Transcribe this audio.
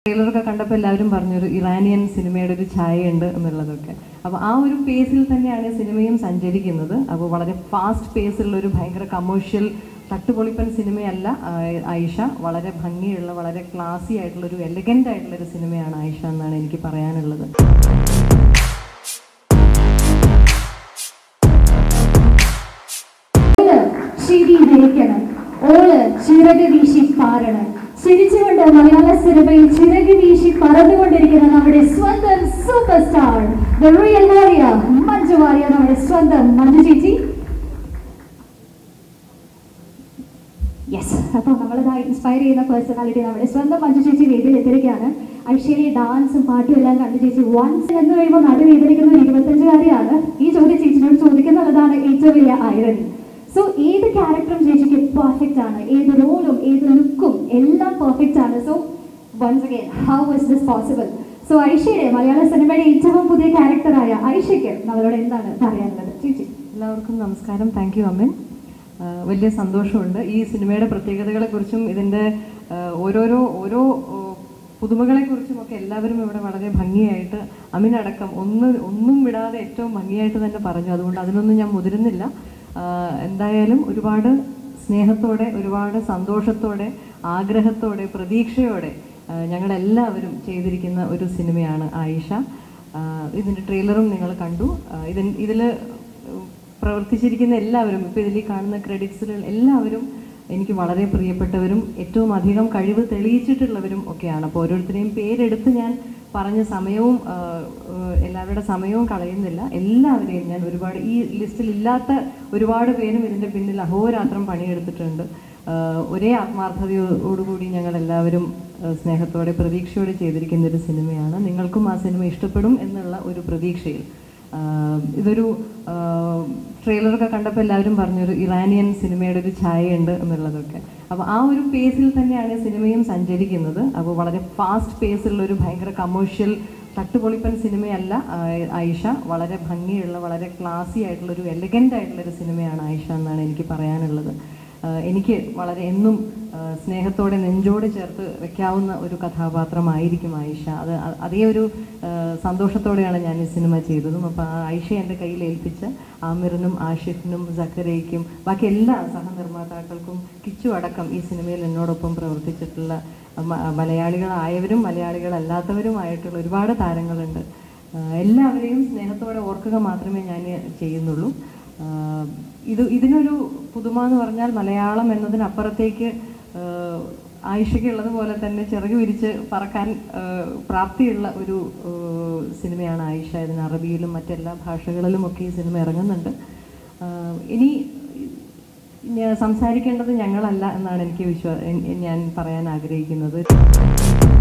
ട്രെയിലറൊക്കെ കണ്ടപ്പോൾ എല്ലാവരും പറഞ്ഞൊരു ഇറാനിയൻ സിനിമയുടെ ഒരു ഛായയുണ്ട് എന്നുള്ളതൊക്കെ അപ്പോൾ ആ ഒരു പേസിൽ തന്നെയാണ് സിനിമയും സഞ്ചരിക്കുന്നത് അപ്പോൾ വളരെ ഫാസ്റ്റ് പേസിലുള്ള ഒരു ഭയങ്കര കമേഴ്ഷ്യൽ തട്ടുപൊളിപ്പൻ സിനിമയല്ല ആ, ആയിഷ വളരെ ഭംഗിയുള്ള വളരെ ക്ലാസി ആയിട്ടുള്ള ഒരു എലഗൻ്റ് ആയിട്ടുള്ള ഒരു സിനിമയാണ് ആയിഷ എന്നാണ് എനിക്ക് പറയാനുള്ളത് ഓള് ചിരി വിളിക്കണം ഓള് ചിറക് വീശി പാരണം ചിരിച്ചുകൊണ്ട് മലയാള സിനിമയിൽ ചിറക് വീശി പറന്നുകൊണ്ടിരിക്കുന്ന നമ്മുടെ സ്വന്തം super star the real warrior Manju Warrier നമ്മുടെ സ്വന്തം മഞ്ജു ചേച്ചി യെസ് അപ്പോൾ നമ്മളിതാ ഇൻസ്പയർ ചെയ്യുന്ന പേഴ്സണാലിറ്റി നമ്മുടെ സ്വന്തം മഞ്ജു ചേച്ചി വേദിയിൽ എത്തിയിരിക്കുകയാണ് ഐശ്വര്യ ഡാൻസും പാട്ടും എല്ലാം കണ്ടു ചേച്ചി വൺസ് എന്ന് കഴിയുമ്പോൾ നടു വേദനിക്കുന്ന ഒരു ഇരുപത്തഞ്ചുകാരിയാണ് ഈ ചോദ്യം ചേച്ചിനോട് ചോദിക്കുന്നുള്ളതാണ് ഏറ്റവും വലിയ ഐറണി സോ ഏത് ക്യാരക്ടറും ചേച്ചിക്ക് പെർഫെക്റ്റ് ആണ് ഏത് റോളും ഏത് ലുക്കും എല്ലാം പെർഫെക്റ്റ് ആണ് so once again how is this possible so Aishwarya മലയാള സിനിമയുടെ ഏറ്റവും പുതിയ ക്യാരക്ടറായ ഐശ്വയ്ക്ക് നമ്മളോട് എന്താണ് പറയാനുള്ളത് ചേച്ചി എല്ലാവർക്കും നമസ്കാരം താങ്ക് യു അമ്മൻ ആ, വലിയ സന്തോഷമുണ്ട് ഈ സിനിമയുടെ പ്രത്യേകതകളെക്കുറിച്ചും ഇതിൻ്റെ ആ, ഓരോരോ ഓരോ ഓ, പുതുമകളെക്കുറിച്ചും ഒക്കെ എല്ലാവരും ഇവിടെ വളരെ ഭംഗിയായിട്ട് അമിനടക്കം ഒന്ന് ഒന്നും വിടാതെ ഏറ്റവും ഭംഗിയായിട്ട് തന്നെ പറഞ്ഞു അതുകൊണ്ട് അതിനൊന്നും ഞാൻ മുതിരുന്നില്ല ആ, എന്തായാലും ഒരുപാട് സ്നേഹത്തോടെ ഒരുപാട് സന്തോഷത്തോടെ ആഗ്രഹത്തോടെ പ്രതീക്ഷയോടെ ആ, ഞങ്ങളെല്ലാവരും ചെയ്തിരിക്കുന്ന ഒരു സിനിമയാണ് ആയിഷ ആ, ഇതിൻ്റെ ട്രെയിലറും നിങ്ങൾ കണ്ടു ആ, ഇതിൻ ഇതിൽ പ്രവർത്തിച്ചിരിക്കുന്ന എല്ലാവരും ഇപ്പോൾ ഇതിൽ ഈ കാണുന്ന ക്രെഡിറ്റ്സിൽ എല്ലാവരും എനിക്ക് വളരെ പ്രിയപ്പെട്ടവരും ഏറ്റവും അധികം കഴിവ് തെളിയിച്ചിട്ടുള്ളവരും ഒക്കെയാണ് അപ്പോൾ ഓരോരുത്തരെയും പേരെടുത്ത് ഞാൻ പറഞ്ഞ സമയവും ആ, ആ, എല്ലാവരുടെ സമയവും കളയുന്നില്ല എല്ലാവരെയും ഞാൻ ഒരുപാട് ഈ ലിസ്റ്റിൽ ഇല്ലാത്ത ഒരുപാട് പേരും ഇതിൻ്റെ പിന്നിൽ അഹോരാത്രം പണിയെടുത്തിട്ടുണ്ട് ആ, ഒരേ ആത്മാർത്ഥതയോടുകൂടി ഞങ്ങൾ എല്ലാവരും ആ, സ്നേഹത്തോടെ പ്രതീക്ഷയോടെ ചെയ്തിരിക്കുന്ന ഒരു സിനിമയാണ് നിങ്ങൾക്കും ആ സിനിമ ഇഷ്ടപ്പെടും എന്നുള്ള ഒരു പ്രതീക്ഷയിൽ ആഹ് ഇതൊരു ആഹ് ട്രെയിലറൊക്കെ കണ്ടപ്പോൾ എല്ലാവരും പറഞ്ഞൊരു ഇറാനിയൻ സിനിമയുടെ ഒരു ഛായയുണ്ട് എന്നുള്ളതൊക്കെ അപ്പോൾ ആ ഒരു പേസിൽ തന്നെയാണ് സിനിമയും സഞ്ചരിക്കുന്നത് അപ്പോൾ വളരെ ഫാസ്റ്റ് പേസിലുള്ള ഒരു ഭയങ്കര കമേഴ്ഷ്യൽ തട്ടുപൊളിപ്പൻ സിനിമയല്ല ആഹ് ആയിഷ വളരെ ഭംഗിയുള്ള വളരെ ക്ലാസി ആയിട്ടുള്ള ഒരു എലഗൻ്റ് ആയിട്ടുള്ള ഒരു സിനിമയാണ് ആയിഷ എന്നാണ് എനിക്ക് പറയാനുള്ളത് ആഹ് എനിക്ക് വളരെ എന്നും ആഹ് സ്നേഹത്തോടെ നെഞ്ചോട് ചേർത്ത് വെക്കാവുന്ന ഒരു കഥാപാത്രമായിരിക്കും ആയിഷ അത് അ- അതേ ഒരു ആഹ് സന്തോഷത്തോടെയാണ് ഞാൻ ഈ സിനിമ ചെയ്തതും അപ്പോൾ ആ ആയിഷ എൻ്റെ കയ്യിൽ ഏൽപ്പിച്ച ആമിറിനും ആഷിഫിനും സക്കരയ്ക്കും ബാക്കി എല്ലാ സഹനിർമ്മാതാക്കൾക്കും കിച്ചു അടക്കം ഈ സിനിമയിൽ എന്നോടൊപ്പം പ്രവർത്തിച്ചിട്ടുള്ള മ- മലയാളികളായവരും മലയാളികളല്ലാത്തവരുമായിട്ടുള്ള ഒരുപാട് താരങ്ങളുണ്ട് ആഹ് എല്ലാവരെയും സ്നേഹത്തോടെ ഓർക്കുക മാത്രമേ ഞാൻ ചെയ്യുന്നുള്ളൂ ആഹ് ഇത് ഇതിനൊരു പുതുമ എന്ന് പറഞ്ഞാൽ മലയാളം എന്നതിനപ്പുറത്തേക്ക് ആഹ് ആയിഷയ്ക്ക് ഉള്ളതുപോലെ തന്നെ ചിറക് വിരിച്ച് പറക്കാൻ ആഹ് പ്രാപ്തിയുള്ള ഒരു ആഹ് സിനിമയാണ് ആയിഷ ഇതിന് അറബിയിലും മറ്റെല്ലാ ഭാഷകളിലുമൊക്കെ ഈ സിനിമ ഇറങ്ങുന്നുണ്ട് ആഹ് ഇനി ഞാൻ സംസാരിക്കേണ്ടത് ഞങ്ങളല്ല എന്നാണ് എനിക്ക് വിശ്വാ എൻ- ഞാൻ പറയാൻ ആഗ്രഹിക്കുന്നത്